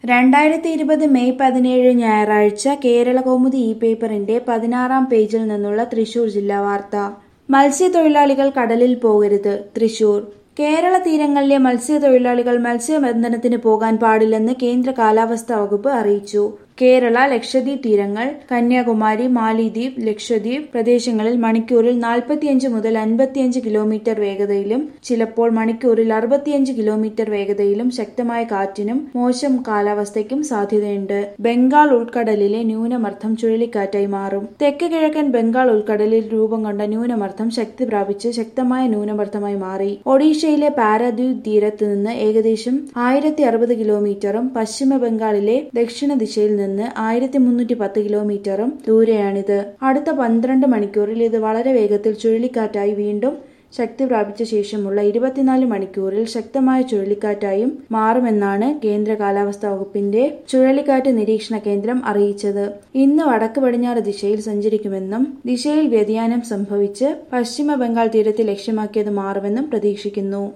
രണ്ടായിരത്തി ഇരുപത് മെയ് പതിനേഴ് ഞായറാഴ്ച കേരളകൗമുദി ഇ പേപ്പറിന്റെ പതിനാറാം പേജിൽ നിന്നുള്ള തൃശൂർ ജില്ലാ വാർത്ത മത്സ്യത്തൊഴിലാളികൾ കടലിൽ പോകരുത് തൃശൂർ കേരള തീരങ്ങളിലെ മത്സ്യത്തൊഴിലാളികൾ മത്സ്യബന്ധനത്തിന് പോകാൻ പാടില്ലെന്ന് കേന്ദ്ര കാലാവസ്ഥാ വകുപ്പ് അറിയിച്ചു കേരള ലക്ഷദ്വീപ് തീരങ്ങൾ കന്യാകുമാരി മാലിദ്വീപ് ലക്ഷദ്വീപ് പ്രദേശങ്ങളിൽ മണിക്കൂറിൽ നാൽപ്പത്തിയഞ്ച് മുതൽ അൻപത്തിയഞ്ച് കിലോമീറ്റർ വേഗതയിലും ചിലപ്പോൾ മണിക്കൂറിൽ അറുപത്തിയഞ്ച് കിലോമീറ്റർ വേഗതയിലും ശക്തമായ കാറ്റിനും മോശം കാലാവസ്ഥയ്ക്കും സാധ്യതയുണ്ട് ബംഗാൾ ഉൾക്കടലിലെ ന്യൂനമർദ്ദം ചുഴലിക്കാറ്റായി മാറും തെക്ക് കിഴക്കൻ ബംഗാൾ ഉൾക്കടലിൽ രൂപം കൊണ്ട ന്യൂനമർദ്ദം ശക്തി പ്രാപിച്ച് ശക്തമായ ന്യൂനമർദ്ദമായി മാറി ഒഡീഷയിലെ പാരാദ്വീപ് തീരത്ത് നിന്ന് ഏകദേശം ആയിരത്തി അറുപത് കിലോമീറ്ററും പശ്ചിമ ബംഗാളിലെ ദക്ഷിണ ദിശയിൽ നിന്ന് ആയിരത്തി മുന്നൂറ്റി പത്ത് കിലോമീറ്ററും ദൂരെയാണിത് അടുത്ത പന്ത്രണ്ട് മണിക്കൂറിൽ ഇത് വളരെ വേഗത്തിൽ ചുഴലിക്കാറ്റായി വീണ്ടും ശക്തി പ്രാപിച്ച ശേഷമുള്ള ഇരുപത്തിനാല് മണിക്കൂറിൽ ശക്തമായ ചുഴലിക്കാറ്റായും മാറുമെന്നാണ് കേന്ദ്ര കാലാവസ്ഥാ വകുപ്പിന്റെ ചുഴലിക്കാറ്റ് നിരീക്ഷണ കേന്ദ്രം അറിയിച്ചത് ഇന്ന് വടക്ക് പടിഞ്ഞാറ് ദിശയിൽ സഞ്ചരിക്കുമെന്നും ദിശയിൽ വ്യതിയാനം സംഭവിച്ച് പശ്ചിമ ബംഗാൾ തീരത്തെ ലക്ഷ്യമാക്കിയത് മാറുമെന്നും പ്രതീക്ഷിക്കുന്നു